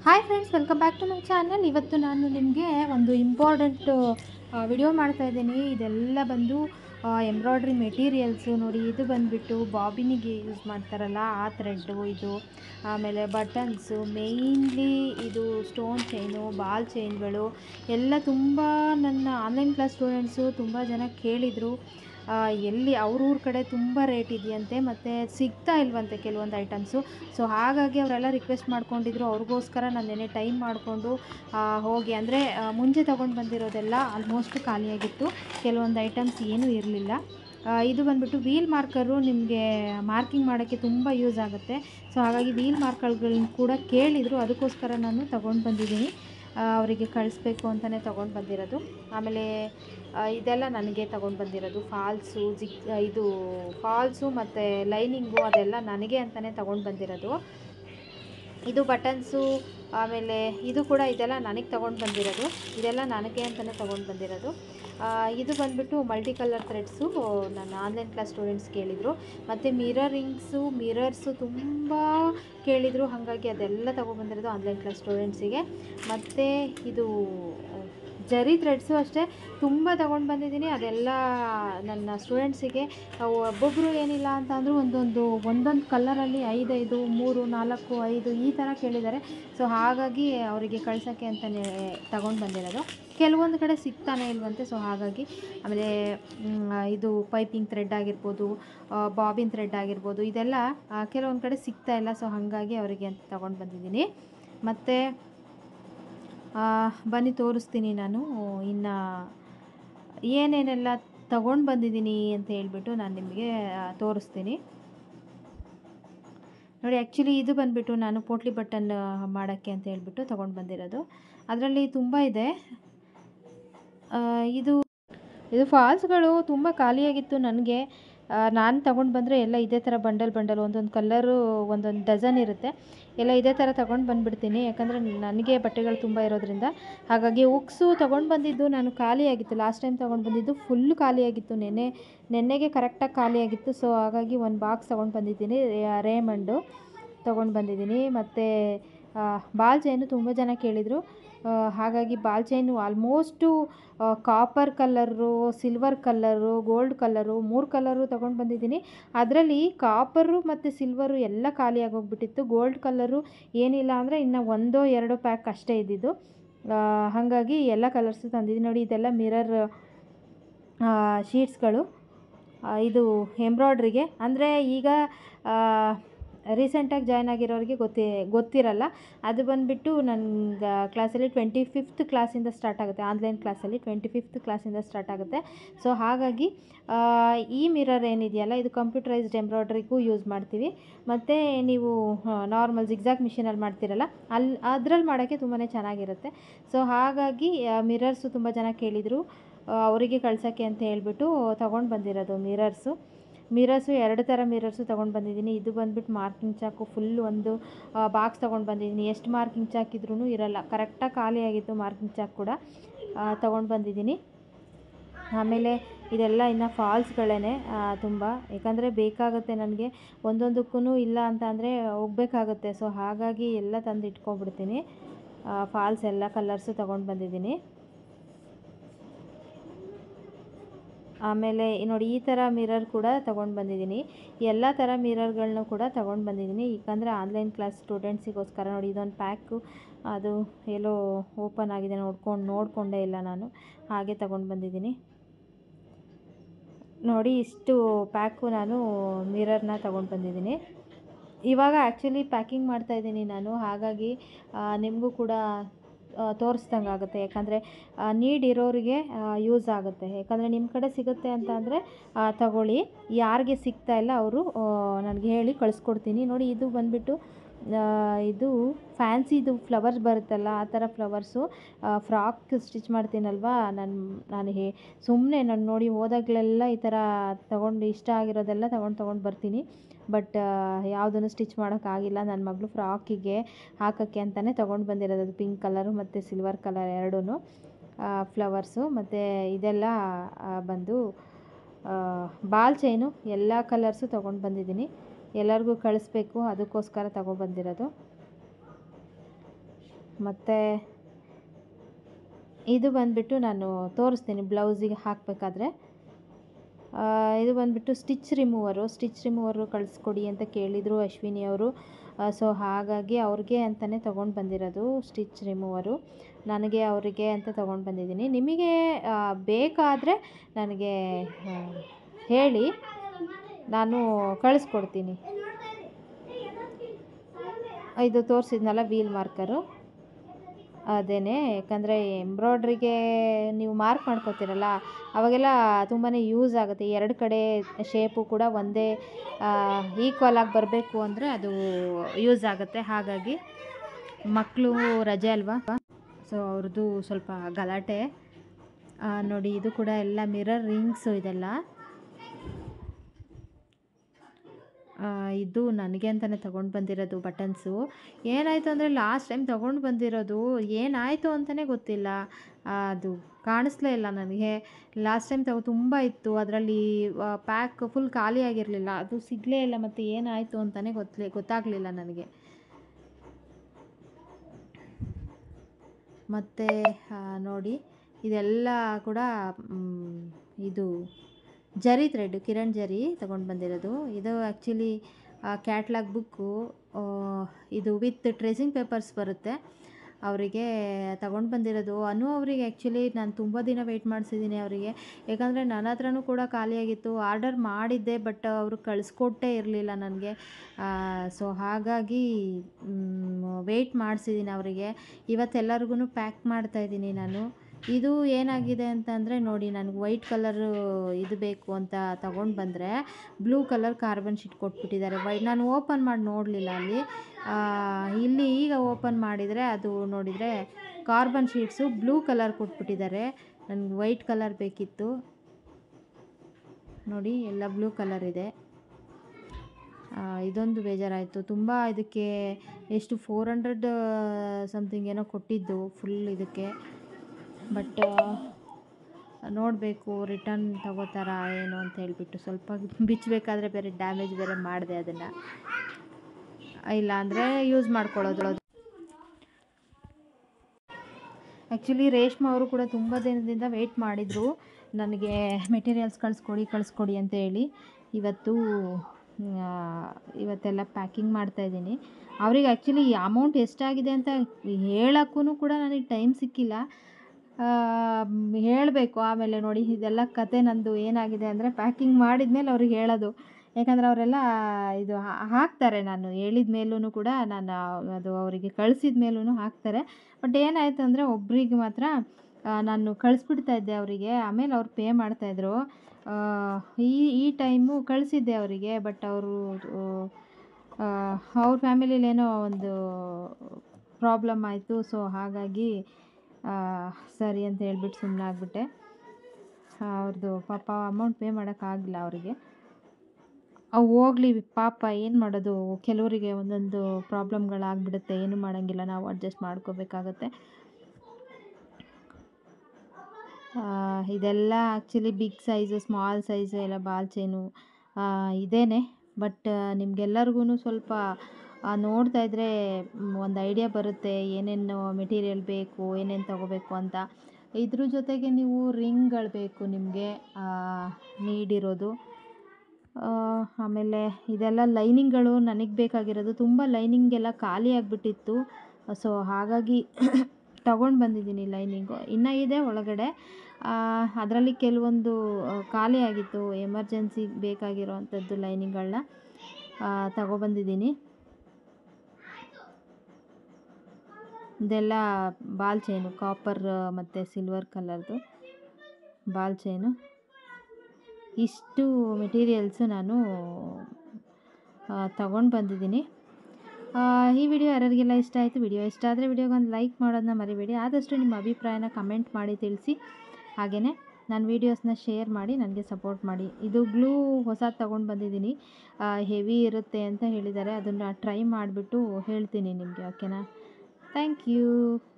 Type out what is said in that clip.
hi friends welcome back to my channel ಇವತ್ತು ನಾನು ನಿಮಗೆ ಒಂದು ಇಂಪಾರ್ಟೆಂಟ್ ವಿಡಿಯೋ ಮಾಡ್ತಾ ಇದ್ದೀನಿ ಇದೆಲ್ಲ ಬಂದು ಎಂಬ್ರಾಯ್ಡ್ರಿ ಮೆಟೀರಿಯಲ್ಸು ನೋಡಿ ಇದು ಬಂದುಬಿಟ್ಟು ಬಾಬಿನಿಗೆ ಯೂಸ್ ಮಾಡ್ತಾರಲ್ಲ ಆ ಥ್ರೆಡ್ಡು ಇದು ಆಮೇಲೆ ಬಟನ್ಸು ಮೇಯ್ನ್ಲಿ ಇದು ಸ್ಟೋನ್ ಚೈನು ಬಾಲ್ ಚೈನ್ಗಳು ಎಲ್ಲ ತುಂಬ ನನ್ನ ಆನ್ಲೈನ್ ಕ್ಲಾಸ್ ಸ್ಟೂಡೆಂಟ್ಸು ತುಂಬ ಜನ ಕೇಳಿದರು ಆ, ಎಲ್ಲಿ ಅವ್ರ ಊರ ಕಡೆ ತುಂಬ ರೇಟ್ ಇದೆಯಂತೆ ಮತ್ತು ಸಿಗ್ತಾ ಇಲ್ವಂತೆ ಕೆಲವೊಂದು ಐಟಮ್ಸು ಸೊ ಹಾಗಾಗಿ ಅವರೆಲ್ಲ ರಿಕ್ವೆಸ್ಟ್ ಮಾಡ್ಕೊಂಡಿದ್ರು ಅವ್ರಿಗೋಸ್ಕರ ನಾನು ನೆನೆ ಟೈಮ್ ಮಾಡಿಕೊಂಡು ಹೋಗಿ ಅಂದರೆ ಮುಂಚೆ ತೊಗೊಂಡು ಬಂದಿರೋದೆಲ್ಲ ಆಲ್ಮೋಸ್ಟ್ ಖಾಲಿಯಾಗಿತ್ತು ಕೆಲವೊಂದು ಐಟಮ್ಸ್ ಏನೂ ಇರಲಿಲ್ಲ ಇದು ಬಂದುಬಿಟ್ಟು ವೀಲ್ ಮಾರ್ಕರು ನಿಮಗೆ ಮಾರ್ಕಿಂಗ್ ಮಾಡೋಕ್ಕೆ ತುಂಬ ಯೂಸ್ ಆಗುತ್ತೆ ಸೊ ಹಾಗಾಗಿ ವೀಲ್ ಮಾರ್ಕರ್ಗಳನ್ನ ಕೂಡ ಕೇಳಿದರು ಅದಕ್ಕೋಸ್ಕರ ನಾನು ತೊಗೊಂಡು ಬಂದಿದ್ದೀನಿ ಆ, ಅವರಿಗೆ ಕಳಿಸ್ಬೇಕು ಅಂತಲೇ ತೊಗೊಂಡು ಬಂದಿರೋದು ಆಮೇಲೆ ಆ, ಇದೆಲ್ಲ ನನಗೆ ತೊಗೊಂಡು ಬಂದಿರೋದು ಫಾಲ್ಸು ಜಿಗ್ ಇದು ಫಾಲ್ಸು ಮತ್ತು ಲೈನಿಂಗು ಅದೆಲ್ಲ ನನಗೆ ಅಂತಲೇ ತೊಗೊಂಡು ಬಂದಿರೋದು ಇದು ಬಟನ್ಸು ಆಮೇಲೆ ಇದು ಕೂಡ ಇದೆಲ್ಲ ನನಗೆ ತೊಗೊಂಡು ಬಂದಿರೋದು ಇದೆಲ್ಲ ನನಗೆ ಅಂತಲೇ ತೊಗೊಂಡು ಬಂದಿರೋದು ಆ, ಇದು ಬಂದುಬಿಟ್ಟು ಮಲ್ಟಿ ಕಲರ್ ಥ್ರೆಡ್ಸು ನನ್ನ ಆನ್ಲೈನ್ ಕ್ಲಾಸ್ ಸ್ಟೂಡೆಂಟ್ಸ್ ಕೇಳಿದರು ಮತ್ತು ಮಿರರಿಂಗ್ಸು ಮಿರರ್ಸು ತುಂಬ ಕೇಳಿದರು ಹಾಗಾಗಿ ಅದೆಲ್ಲ ತೊಗೊಬಂದಿರೋದು ಆನ್ಲೈನ್ ಕ್ಲಾಸ್ ಸ್ಟೂಡೆಂಟ್ಸಿಗೆ ಮತ್ತು ಇದು ಜರಿ ಥ್ರೆಡ್ಸು ಅಷ್ಟೇ ತುಂಬ ತೊಗೊಂಡು ಬಂದಿದ್ದೀನಿ ಅದೆಲ್ಲ ನನ್ನ ಸ್ಟೂಡೆಂಟ್ಸಿಗೆ ಒಬ್ಬೊಬ್ಬರು ಏನಿಲ್ಲ ಅಂತ ಅಂದರೂ ಒಂದೊಂದು ಒಂದೊಂದು ಕಲರಲ್ಲಿ ಐದೈದು ಮೂರು ನಾಲ್ಕು ಐದು ಈ ಥರ ಕೇಳಿದ್ದಾರೆ ಸೊ ಹಾಗಾಗಿ ಅವರಿಗೆ ಕಳ್ಸೋಕ್ಕೆ ಅಂತಲೇ ತಗೊಂಡು ಬಂದಿರೋದು ಕೆಲವೊಂದು ಕಡೆ ಸಿಗ್ತಾನೆ ಇಲ್ವಂತೆ ಸೊ ಹಾಗಾಗಿ ಆಮೇಲೆ ಮ್, ಇದು ಪೈಪಿಂಗ್ ಥ್ರೆಡ್ ಆಗಿರ್ಬೋದು ಬಾಬಿನ್ ಥ್ರೆಡ್ ಆಗಿರ್ಬೋದು ಇದೆಲ್ಲ ಆ, ಕೆಲವೊಂದು ಕಡೆ ಸಿಗ್ತಾ ಇಲ್ಲ ಸೊ ಹಾಗಾಗಿ ಅವರಿಗೆ ಅಂತ ತಗೊಂಡು ಬಂದಿದ್ದೀನಿ ಮತ್ತು ಆ, ಬನ್ನಿ ತೋರಿಸ್ತೀನಿ ನಾನು ಇನ್ನು ಏನೇನೆಲ್ಲ ತಗೊಂಡು ಬಂದಿದ್ದೀನಿ ಅಂತ ಹೇಳ್ಬಿಟ್ಟು ನಾನು ನಿಮಗೆ ಆ, ತೋರಿಸ್ತೀನಿ ನೋಡಿ ಆ್ಯಕ್ಚುಲಿ ಇದು ಬಂದುಬಿಟ್ಟು ನಾನು ಪೋಟ್ಲಿ ಬಟನ್ ಮಾಡೋಕ್ಕೆ ಅಂತ ಹೇಳ್ಬಿಟ್ಟು ತೊಗೊಂಡು ಬಂದಿರೋದು ಅದರಲ್ಲಿ ತುಂಬ ಇದೆ ಆ, ಇದು ಇದು ಫಾಲ್ಸ್ಗಳು ತುಂಬ ಖಾಲಿಯಾಗಿತ್ತು ನನಗೆ ನಾನು ತಗೊಂಡು ಬಂದರೆ ಎಲ್ಲ ಇದೇ ಥರ ಬಂಡಲ್ ಬಂಡಲ್ ಒಂದೊಂದು ಕಲ್ಲರು ಒಂದೊಂದು ಡಜನ್ ಇರುತ್ತೆ ಎಲ್ಲ ಇದೇ ಥರ ತಗೊಂಡು ಬಂದುಬಿಡ್ತೀನಿ ಯಾಕಂದರೆ ನನಗೆ ಬಟ್ಟೆಗಳು ತುಂಬ ಇರೋದ್ರಿಂದ ಹಾಗಾಗಿ ಉಕ್ಸು ತೊಗೊಂಡು ಬಂದಿದ್ದು ನಾನು ಖಾಲಿಯಾಗಿತ್ತು ಲಾಸ್ಟ್ ಟೈಮ್ ತೊಗೊಂಡು ಬಂದಿದ್ದು ಫುಲ್ ಖಾಲಿಯಾಗಿತ್ತು ನೆನ್ನೆ ನೆನ್ನೆಗೆ ಕರೆಕ್ಟಾಗಿ ಖಾಲಿಯಾಗಿತ್ತು ಸೊ ಹಾಗಾಗಿ ಒಂದು ಬಾಕ್ಸ್ ತೊಗೊಂಡು ಬಂದಿದ್ದೀನಿ ರೇಮಂಡು ತೊಗೊಂಡು ಬಂದಿದ್ದೀನಿ ಮತ್ತು ಬಾಲ್ ಚೈನು ತುಂಬ ಜನ ಕೇಳಿದರು ಆ, ಹಾಗಾಗಿ ball chain almost copper colour silver colour gold colour ಮೂರು ಕಲರು ತೊಗೊಂಡು ಬಂದಿದ್ದೀನಿ ಅದರಲ್ಲಿ ಕಾಪರು ಮತ್ತು ಸಿಲ್ವರು ಎಲ್ಲ ಖಾಲಿಯಾಗಿ ಹೋಗ್ಬಿಟ್ಟಿತ್ತು ಗೋಲ್ಡ್ ಕಲ್ಲರು ಏನಿಲ್ಲ ಅಂದರೆ ಇನ್ನು ಒಂದೋ ಎರಡೋ ಪ್ಯಾಕ್ ಅಷ್ಟೇ ಇದ್ದಿದ್ದು ಆ, ಹಾಗಾಗಿ ಎಲ್ಲ ಕಲರ್ಸು ತಂದಿದ್ದೀನಿ ನೋಡಿ ಇದೆಲ್ಲ ಮಿರರ್ ಶೀಟ್ಸ್ಗಳು ಆ, ಇದು ಎಂಬ್ರಾಯ್ಡ್ರಿಗೆ ಅಂದರೆ ಈಗ ರೀಸೆಂಟಾಗಿ ಜಾಯ್ನ್ ಆಗಿರೋರಿಗೆ ಗೊತ್ತೇ ಗೊತ್ತಿರಲ್ಲ ಅದು ಬಂದುಬಿಟ್ಟು ನನ್ನ ಕ್ಲಾಸಲ್ಲಿ ಟ್ವೆಂಟಿ ಫಿಫ್ತ್ ಕ್ಲಾಸಿಂದ ಸ್ಟಾರ್ಟ್ ಆಗುತ್ತೆ ಆನ್ಲೈನ್ ಕ್ಲಾಸಲ್ಲಿ ಟ್ವೆಂಟಿ ಫಿಫ್ತ್ ಕ್ಲಾಸಿಂದ ಸ್ಟಾರ್ಟ್ ಆಗುತ್ತೆ ಸೊ ಹಾಗಾಗಿ ಆ, ಈ ಮಿರರ್ ಏನಿದೆಯಲ್ಲ ಇದು ಕಂಪ್ಯೂಟರೈಸ್ಡ್ ಎಂಬ್ರಾಯ್ಡ್ರಿಗೂ ಯೂಸ್ ಮಾಡ್ತೀವಿ ಮತ್ತು ನೀವು ನಾರ್ಮಲ್ ಜಿಗ್ಜಾಗ್ ಮಿಷಿನಲ್ಲಿ ಮಾಡ್ತೀರಲ್ಲ ಅಲ್ಲಿ ಅದ್ರಲ್ಲಿ ಮಾಡೋಕ್ಕೆ ತುಂಬಾ ಚೆನ್ನಾಗಿರುತ್ತೆ ಸೊ ಹಾಗಾಗಿ ಮಿರರ್ಸು ತುಂಬ ಜನ ಕೇಳಿದರು ಆ, ಅವರಿಗೆ ಕಳ್ಸೋಕ್ಕೆ ಅಂತ ಹೇಳ್ಬಿಟ್ಟು ತೊಗೊಂಡು ಬಂದಿರೋದು ಮಿರರ್ಸು ಮಿರರ್ಸು ಎರಡು ಥರ ಮಿರರ್ಸು ತೊಗೊಂಡು ಬಂದಿದ್ದೀನಿ ಇದು ಬಂದ್ಬಿಟ್ಟು ಮಾರ್ಕಿಂಗ್ ಚಾಕು ಫುಲ್ ಒಂದು ಬಾಕ್ಸ್ ತೊಗೊಂಡು ಬಂದಿದ್ದೀನಿ ಎಷ್ಟು ಮಾರ್ಕಿಂಗ್ ಚಾಕ್ ಇದ್ರೂ ಇರಲ್ಲ ಕರೆಕ್ಟಾಗಿ ಖಾಲಿಯಾಗಿತ್ತು ಮಾರ್ಕಿಂಗ್ ಚಾಕ್ ಕೂಡ ತೊಗೊಂಡು ಬಂದಿದ್ದೀನಿ ಆಮೇಲೆ ಇದೆಲ್ಲ ಇನ್ನು ಫಾಲ್ಸ್ಗಳೇ ತುಂಬ ಯಾಕಂದರೆ ಬೇಕಾಗುತ್ತೆ ನನಗೆ ಒಂದೊಂದಕ್ಕೂ ಇಲ್ಲ ಅಂತ ಅಂದರೆ ಹೋಗ್ಬೇಕಾಗುತ್ತೆ ಸೊ ಹಾಗಾಗಿ ಎಲ್ಲ ತಂದು ಇಟ್ಕೊಂಡ್ಬಿಡ್ತೀನಿ ಫಾಲ್ಸ್ ಎಲ್ಲ ಕಲರ್ಸು ತೊಗೊಂಡು ಬಂದಿದ್ದೀನಿ ಆಮೇಲೆ ಈ ನೋಡಿ ಈ ಥರ ಮಿರರ್ ಕೂಡ ತೊಗೊಂಡು ಬಂದಿದ್ದೀನಿ ಎಲ್ಲ ಥರ ಮಿರರ್ಗಳನ್ನೂ ಕೂಡ ತೊಗೊಂಡು ಬಂದಿದ್ದೀನಿ ಯಾಕಂದರೆ ಆನ್ಲೈನ್ ಕ್ಲಾಸ್ ಸ್ಟೂಡೆಂಟ್ಸಿಗೋಸ್ಕರ ನೋಡಿ ಇದೊಂದು ಪ್ಯಾಕು ಅದು ಎಲ್ಲೋ ಓಪನ್ ಆಗಿದೆ ನೋಡ್ಕೊಂಡು ನೋಡಿಕೊಂಡೇ ಇಲ್ಲ ನಾನು ಹಾಗೆ ತೊಗೊಂಡು ಬಂದಿದ್ದೀನಿ ನೋಡಿ ಇಷ್ಟು ಪ್ಯಾಕು ನಾನು ಮಿರರ್ನ ತೊಗೊಂಡು ಬಂದಿದ್ದೀನಿ ಇವಾಗ ಆ್ಯಕ್ಚುಲಿ ಪ್ಯಾಕಿಂಗ್ ಮಾಡ್ತಾಯಿದ್ದೀನಿ ನಾನು ಹಾಗಾಗಿ ನಿಮಗೂ ಕೂಡ ತೋರಿಸ್ದಂಗೆ ಆಗುತ್ತೆ ಯಾಕಂದರೆ ನೀಡ್ ಇರೋರಿಗೆ ಯೂಸ್ ಆಗುತ್ತೆ ಯಾಕಂದರೆ ನಿಮ್ಮ ಕಡೆ ಸಿಗುತ್ತೆ ಅಂತ ಅಂದರೆ ತಗೊಳ್ಳಿ ಯಾರಿಗೆ ಸಿಗ್ತಾ ಇಲ್ಲ ಅವರು ನನಗೆ ಹೇಳಿ ಕಳಿಸ್ಕೊಡ್ತೀನಿ ನೋಡಿ ಇದು ಬಂದುಬಿಟ್ಟು ಇದು ಫ್ಯಾನ್ಸಿದು ಫ್ಲವರ್ಸ್ ಬರುತ್ತಲ್ಲ ಆ ಥರ ಫ್ಲವರ್ಸು ಫ್ರಾಕ್ ಸ್ಟಿಚ್ ಮಾಡ್ತೀನಲ್ವಾ ನಾನು ನಾನು ಹೇ ಸುಮ್ಮನೆ ನಾನು ನೋಡಿ ಹೋದಾಗಲೆಲ್ಲ ಈ ಥರ ತೊಗೊಂಡು ಇಷ್ಟ ಆಗಿರೋದೆಲ್ಲ ತೊಗೊಂಡು ತೊಗೊಂಡು ಬರ್ತೀನಿ ಬಟ್ ಯಾವುದನ್ನು ಸ್ಟಿಚ್ ಮಾಡೋಕ್ಕಾಗಿಲ್ಲ ನನ್ನ ಮಗಳು ಫ್ರಾಕಿಗೆ ಹಾಕೋಕ್ಕೆ ಅಂತಲೇ ತೊಗೊಂಡು ಬಂದಿರೋದು ಅದು ಪಿಂಕ್ ಕಲರು ಮತ್ತು ಸಿಲ್ವರ್ ಕಲರ್ ಎರಡೂ ಫ್ಲವರ್ಸು ಮತ್ತು ಇದೆಲ್ಲ ಆ, ಬಂದು ಆ, ಬಾಲ್ ಚೈನು ಎಲ್ಲ ಕಲರ್ಸು ತೊಗೊಂಡು ಬಂದಿದ್ದೀನಿ ಎಲ್ಲರಿಗೂ ಕಳಿಸ್ಬೇಕು ಅದಕ್ಕೋಸ್ಕರ ತೊಗೊಬಂದಿರೋದು ಮತ್ತು ಇದು ಬಂದುಬಿಟ್ಟು ನಾನು ತೋರಿಸ್ತೀನಿ ಬ್ಲೌಸಿಗೆ ಹಾಕಬೇಕಾದ್ರೆ ಇದು ಬಂದುಬಿಟ್ಟು ಸ್ಟಿಚ್ ರಿಮೂವರು ಸ್ಟಿಚ್ ರಿಮೂವರು ಕಳಿಸ್ಕೊಡಿ ಅಂತ ಕೇಳಿದರು ಅಶ್ವಿನಿ ಅವರು ಸೊ ಹಾಗಾಗಿ ಅವ್ರಿಗೆ ಅಂತಲೇ ತೊಗೊಂಡು ಬಂದಿರೋದು ಸ್ಟಿಚ್ ರಿಮೂವರು ನನಗೆ ಅವರಿಗೆ ಅಂತ ತೊಗೊಂಡು ಬಂದಿದ್ದೀನಿ ನಿಮಗೆ ಆ, ಬೇಕಾದರೆ ನನಗೆ ಆ, ಹೇಳಿ ನಾನು ಕಳಿಸ್ಕೊಡ್ತೀನಿ ಇದು ತೋರಿಸಿದ್ನಲ್ಲ ವೀಲ್ ಮಾರ್ಕರು ಅದೇನೆ ಯಾಕಂದರೆ ಎಂಬ್ರಾಯ್ಡ್ರಿಗೆ ನೀವು ಮಾರ್ಕ್ ಮಾಡ್ಕೊತೀರಲ್ಲ ಅವಾಗೆಲ್ಲ ತುಂಬಾ ಯೂಸ್ ಆಗುತ್ತೆ ಎರಡು ಕಡೆ ಶೇಪು ಕೂಡ ಒಂದೇ ಈಕ್ವಲ್ ಆಗಿ ಬರಬೇಕು ಅಂದರೆ ಅದು ಯೂಸ್ ಆಗುತ್ತೆ ಹಾಗಾಗಿ ಮಕ್ಕಳು ರಜೆ ಅಲ್ವಾ ಸೊ ಅವ್ರದ್ದು ಸ್ವಲ್ಪ ಗಲಾಟೆ ಆ, ನೋಡಿ ಇದು ಕೂಡ ಎಲ್ಲ ಮಿರರ್ ರಿಂಗ್ಸು ಇದೆಲ್ಲ ಆ, ಇದು ನನಗೆ ಅಂತಲೇ ತೊಗೊಂಡು ಬಂದಿರೋದು ಬಟನ್ಸು ಏನಾಯಿತು ಅಂದರೆ ಲಾಸ್ಟ್ ಟೈಮ್ ತೊಗೊಂಡು ಬಂದಿರೋದು ಏನಾಯಿತು ಅಂತಲೇ ಗೊತ್ತಿಲ್ಲ ಆ, ಅದು ಕಾಣಿಸ್ಲೇ ಇಲ್ಲ ನನಗೆ ಲಾಸ್ಟ್ ಟೈಮ್ ತಗೋ ತುಂಬ ಇತ್ತು ಅದರಲ್ಲಿ ಪ್ಯಾಕ್ ಫುಲ್ ಖಾಲಿ ಆಗಿರಲಿಲ್ಲ ಅದು ಸಿಗಲೇ ಇಲ್ಲ ಮತ್ತು ಏನಾಯಿತು ಅಂತಲೇ ಗೊತ್ತಲೇ ಗೊತ್ತಾಗಲಿಲ್ಲ ನನಗೆ ಮತ್ತು ನೋಡಿ ಇದೆಲ್ಲ ಕೂಡ ಮ್, ಇದು ಜರಿ ಥ್ರೆಡ್ ಕಿರಣ್ ಜರಿ ತಗೊಂಡು ಬಂದಿರೋದು ಇದು ಆ್ಯಕ್ಚುಲಿ ಕ್ಯಾಟ್ಲಾಗ್ ಬುಕ್ಕು ಇದು ವಿತ್ ಟ್ರೇಸಿಂಗ್ ಪೇಪರ್ಸ್ ಬರುತ್ತೆ ಅವರಿಗೆ ತಗೊಂಡು ಬಂದಿರೋದು ಅನು ಅವರಿಗೆ ಆ್ಯಕ್ಚುಲಿ ನಾನು ತುಂಬ ದಿನ ವೆಯ್ಟ್ ಮಾಡಿಸಿದ್ದೀನಿ ಅವರಿಗೆ ಯಾಕಂದರೆ ನನ್ನ ಹತ್ರನೂ ಕೂಡ ಖಾಲಿಯಾಗಿತ್ತು ಆರ್ಡರ್ ಮಾಡಿದ್ದೆ ಬಟ್ ಅವರು ಕಳಿಸ್ಕೊಟ್ಟೇ ಇರಲಿಲ್ಲ ನನಗೆ ಸೊ ಹಾಗಾಗಿ ವೆಯ್ಟ್ ಮಾಡಿಸಿದ್ದೀನಿ ಅವರಿಗೆ ಇವತ್ತೆಲ್ಲರಿಗೂ ಪ್ಯಾಕ್ ಮಾಡ್ತಾಯಿದ್ದೀನಿ ನಾನು ಇದು ಏನಾಗಿದೆ ಅಂತಂದರೆ ನೋಡಿ ನನಗೆ ವೈಟ್ ಕಲರು ಇದು ಬೇಕು ಅಂತ ತಗೊಂಡು ಬಂದರೆ ಬ್ಲೂ ಕಲರ್ ಕಾರ್ಬನ್ ಶೀಟ್ ಕೊಟ್ಬಿಟ್ಟಿದ್ದಾರೆ ವೈ ನಾನು ಓಪನ್ ಮಾಡಿ ನೋಡಲಿಲ್ಲ ಅಲ್ಲಿ ಆ, ಇಲ್ಲಿ ಈಗ ಓಪನ್ ಮಾಡಿದರೆ ಅದು ನೋಡಿದರೆ ಕಾರ್ಬನ್ ಶೀಟ್ಸು ಬ್ಲೂ ಕಲರ್ ಕೊಟ್ಬಿಟ್ಟಿದ್ದಾರೆ ನನಗೆ ವೈಟ್ ಕಲರ್ ಬೇಕಿತ್ತು ನೋಡಿ ಎಲ್ಲ ಬ್ಲೂ ಕಲರ್ ಇದೆ ಆ, ಇದೊಂದು ಬೇಜಾರಾಯಿತು ತುಂಬ ಇದಕ್ಕೆ ಎಷ್ಟು ಫೋರ್ ಹಂಡ್ರೆಡ್ ಸಮಥಿಂಗ್ ಏನೋ ಕೊಟ್ಟಿದ್ದು ಫುಲ್ ಇದಕ್ಕೆ ಬಟ್ ನೋಡಬೇಕು ರಿಟರ್ನ್ ತಗೋತಾರ ಏನು ಅಂತ ಹೇಳ್ಬಿಟ್ಟು ಸ್ವಲ್ಪ ಬಿಚ್ಚಬೇಕಾದ್ರೆ ಬೇರೆ ಡ್ಯಾಮೇಜ್ ಬೇರೆ ಮಾಡಿದೆ ಅದನ್ನು ಇಲ್ಲ ಅಂದರೆ ಯೂಸ್ ಮಾಡ್ಕೊಳ್ಳೋದು ಆ್ಯಕ್ಚುಲಿ ರೇಷ್ಮಾ ಅವರು ಕೂಡ ತುಂಬ ದಿನದಿಂದ ವೆಯ್ಟ್ ಮಾಡಿದರು ನನಗೆ ಮೆಟೀರಿಯಲ್ಸ್ ಕಳಿಸ್ಕೊಡಿ ಕಳಿಸ್ಕೊಡಿ ಅಂತ ಹೇಳಿ ಇವತ್ತು ಆ, ಇವತ್ತೆಲ್ಲ ಪ್ಯಾಕಿಂಗ್ ಮಾಡ್ತಾಯಿದ್ದೀನಿ ಅವ್ರಿಗೆ ಆ್ಯಕ್ಚುಲಿ ಅಮೌಂಟ್ ಎಷ್ಟಾಗಿದೆ ಅಂತ ಹೇಳೋಕ್ಕೂ ಕೂಡ ನನಗೆ ಟೈಮ್ ಸಿಕ್ಕಿಲ್ಲ ಹೇಳಬೇಕು ಆಮೇಲೆ ನೋಡಿ ಇದೆಲ್ಲ ಕತೆ ನಂದು ಏನಾಗಿದೆ ಅಂದರೆ ಪ್ಯಾಕಿಂಗ್ ಮಾಡಿದ್ಮೇಲೆ ಅವ್ರಿಗೆ ಹೇಳೋದು ಯಾಕಂದರೆ ಅವರೆಲ್ಲ ಇದು ಹಾ- ಹಾಕ್ತಾರೆ ನಾನು ಹೇಳಿದ ಮೇಲೂ ಕೂಡ ನಾನು ಅದು ಅವರಿಗೆ ಕಳಿಸಿದ ಮೇಲೂ ಹಾಕ್ತಾರೆ ಬಟ್ ಏನಾಯಿತು ಅಂದರೆ ಒಬ್ರಿಗೆ ಮಾತ್ರ ಆ, ನಾನು ಕಳಿಸ್ಬಿಡ್ತಾ ಇದ್ದೆ ಅವರಿಗೆ ಆಮೇಲೆ ಅವ್ರು ಪೇ ಮಾಡ್ತಾಯಿದ್ರು ಈ ಈ ಟೈಮು ಕಳಿಸಿದ್ದೆ ಅವರಿಗೆ ಬಟ್ ಅವರು ಅವ್ರ ಫ್ಯಾಮಿಲಿಲಿ ಏನೋ ಒಂದು ಪ್ರಾಬ್ಲಮ್ ಆಯಿತು ಸೊ ಹಾಗಾಗಿ ಆ, ಸರಿ ಅಂತ ಹೇಳ್ಬಿಟ್ಟು ಸುಮ್ಮನೆ ಆಗಿಬಿಟ್ಟೆ ಅವ್ರದ್ದು ಪಾಪ ಅಮೌಂಟ್ ಪೇ ಮಾಡೋಕ್ಕಾಗಲಿಲ್ಲ ಅವರಿಗೆ ಅವು ಹೋಗ್ಲಿ ಪಾಪ ಏನು ಮಾಡೋದು ಕೆಲವರಿಗೆ ಒಂದೊಂದು ಪ್ರಾಬ್ಲಮ್ಗಳಾಗ್ಬಿಡುತ್ತೆ ಏನು ಮಾಡೋಂಗಿಲ್ಲ ನಾವು ಅಡ್ಜಸ್ಟ್ ಮಾಡ್ಕೋಬೇಕಾಗತ್ತೆ ಆ, ಇದೆಲ್ಲ actually big size small size ಎಲ್ಲ ಬಾಲ್ ಚೈನು ಇದೇನೆ ಬಟ್ ನಿಮ್ಗೆಲ್ಲರಿಗೂ ಸ್ವಲ್ಪ ಆ, ನೋಡ್ತಾ ಇದ್ದರೆ ಒಂದು ಐಡಿಯಾ ಬರುತ್ತೆ ಏನೇನು ಮೆಟೀರಿಯಲ್ ಬೇಕು ಏನೇನು ತಗೋಬೇಕು ಅಂತ ಇದ್ರ ಜೊತೆಗೆ ನೀವು ರಿಂಗ್ಗಳು ಬೇಕು ನಿಮಗೆ ನೀಡಿರೋದು ಆ, ಆಮೇಲೆ ಇದೆಲ್ಲ ಲೈನಿಂಗ್ಗಳು ನನಗೆ ಬೇಕಾಗಿರೋದು ತುಂಬ ಲೈನಿಂಗ್ ಎಲ್ಲ ಖಾಲಿ ಆಗಿಬಿಟ್ಟಿತ್ತು ಸೊ ಹಾಗಾಗಿ ತಗೊಂಡು ಬಂದಿದ್ದೀನಿ ಲೈನಿಂಗು ಇನ್ನೂ ಇದೆ ಒಳಗಡೆ ಅದರಲ್ಲಿ ಕೆಲವೊಂದು ಆ, ಖಾಲಿ ಆಗಿತ್ತು ಎಮರ್ಜೆನ್ಸಿ ಬೇಕಾಗಿರೋ ಅಂಥದ್ದು ಲೈನಿಂಗ್ಗಳನ್ನ ತಗೊಬಂದಿದ್ದೀನಿ ಇದೆಲ್ಲ ಬಾಲ್ ಚೈನು ಕಾಪರ್ ಮತ್ತು ಸಿಲ್ವರ್ ಕಲರ್ದು ಬಾಲ್ ಚೈನು ಇಷ್ಟು ಮೆಟೀರಿಯಲ್ಸು ನಾನು ತಗೊಂಡು ಬಂದಿದ್ದೀನಿ ಆ, ಈ ವಿಡಿಯೋ ಯಾರ್ಯಾರಿಗೆಲ್ಲ ಇಷ್ಟ ಆಯಿತು ವಿಡಿಯೋ ಇಷ್ಟ ಆದರೆ ವಿಡಿಯೋಗೆ ಒಂದು ಲೈಕ್ ಮಾಡೋದನ್ನ ಮರಿಬೇಡಿ ಆದಷ್ಟು ನಿಮ್ಮ ಅಭಿಪ್ರಾಯನ ಕಮೆಂಟ್ ಮಾಡಿ ತಿಳಿಸಿ ಹಾಗೆಯೇ ನನ್ನ ವೀಡಿಯೋಸ್ನ ಶೇರ್ ಮಾಡಿ ನನಗೆ ಸಪೋರ್ಟ್ ಮಾಡಿ ಇದು ಗ್ಲೂ ಹೊಸದು ತಗೊಂಡು ಬಂದಿದ್ದೀನಿ ಹೆವಿ ಇರುತ್ತೆ ಅಂತ ಹೇಳಿದ್ದಾರೆ ಅದನ್ನು ಟ್ರೈ ಮಾಡಿಬಿಟ್ಟು ಹೇಳ್ತೀನಿ ನಿಮಗೆ ಓಕೆನಾ ಥ್ಯಾಂಕ್ ಯು